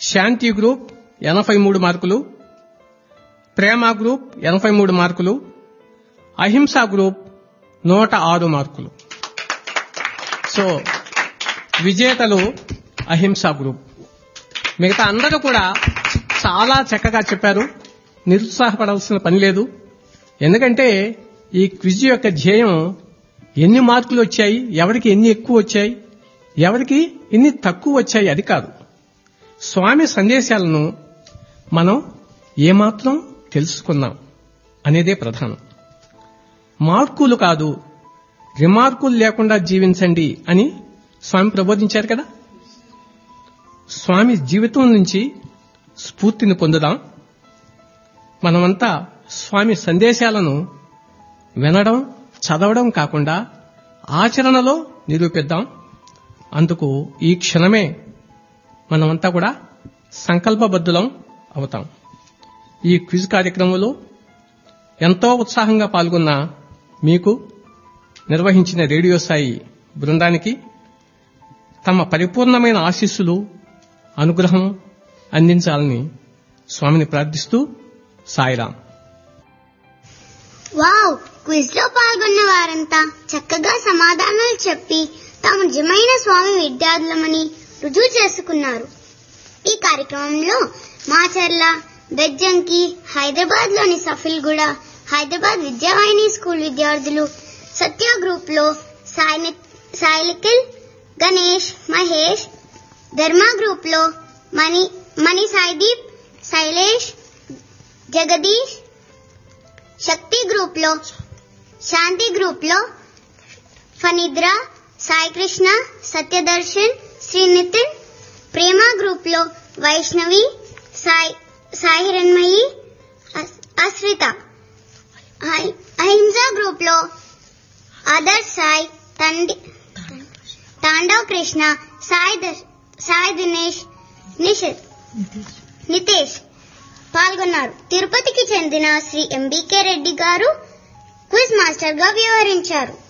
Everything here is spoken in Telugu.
శాంతి గ్రూప్ ఎనభై మూడు మార్కులు ప్రేమ గ్రూప్ ఎనభై మూడు మార్కులు అహింస గ్రూప్ నూట ఆరు మార్కులు సో విజేతలు అహింస గ్రూప్ మిగతా అందరూ కూడా చాలా చక్కగా చెప్పారు నిరుత్సాహపడాల్సిన పని లేదు ఎందుకంటే ఈ క్విజ్ యొక్క ధ్యేయం ఎన్ని మార్కులు వచ్చాయి ఎవరికి ఎన్ని ఎక్కువ వచ్చాయి ఎవరికి ఎన్ని తక్కువ వచ్చాయి అది కాదు స్వామి సందేశాలను మనం ఏమాత్రం తెలుసుకున్నాం అనేదే ప్రధానం మార్కులు కాదు రిమార్కులు లేకుండా జీవించండి అని స్వామి ప్రబోధించారు కదా స్వామి జీవితం నుంచి స్ఫూర్తిని పొందుదాం మనమంతా స్వామి సందేశాలను వినడం చదవడం కాకుండా ఆచరణలో నిరూపిద్దాం అందుకు ఈ క్షణమే మనమంతా కూడా సంకల్పబద్ధులం అవుతాం ఈ క్విజ్ కార్యక్రమంలో ఎంతో ఉత్సాహంగా పాల్గొన్న మీకు నిర్వహించిన రేడియో సాయి బృందానికి తమ పరిపూర్ణమైన ఆశీస్సులు అనుగ్రహం అందించాలని స్వామిని ప్రార్థిస్తూ సాయిరాం వావ్ క్విజ్ లో పాల్గొన్న వారంతా చక్కగా సమాధానాలు చెప్పి తాము నిజమైన స్వామి విద్యార్థులమని రుజువు చేసుకున్నారు ఈ కార్యక్రమంలో మాచర్ల బెజ్జంకి హైదరాబాద్ లోని సఫిల్గూడ హైదరాబాద్ విద్యావాహిని స్కూల్ విద్యార్థులు సత్య గ్రూప్ లో సాయి సాయిలికిల్ గణేష్ మహేష్ ధర్మ గ్రూప్ లో మణి మణి సాయిదీప్ శైలేష్ జగదీష్ శక్తి గ్రూప్ లో శాంతి గ్రూప్ లో ఫనిద్ర సాయి కృష్ణ సత్యదర్శన్ శ్రీ నితిన్ ప్రేమ గ్రూప్ లో వైష్ణవి సాయి సాయి హిరణ్మయి అస్- అశ్రిత అహి- అహింస గ్రూప్ లో ఆదర్శ్ సాయి తండి తాండవ్ కృష్ణ సాయి దశ్- సాయి దినేష్ నిషిత్ నితేష్ పాల్గొన్నారు తిరుపతికి చెందిన శ్రీ ఎంబీకే రెడ్డి గారు క్విజ్ మాస్టర్ గా వ్యవహరించారు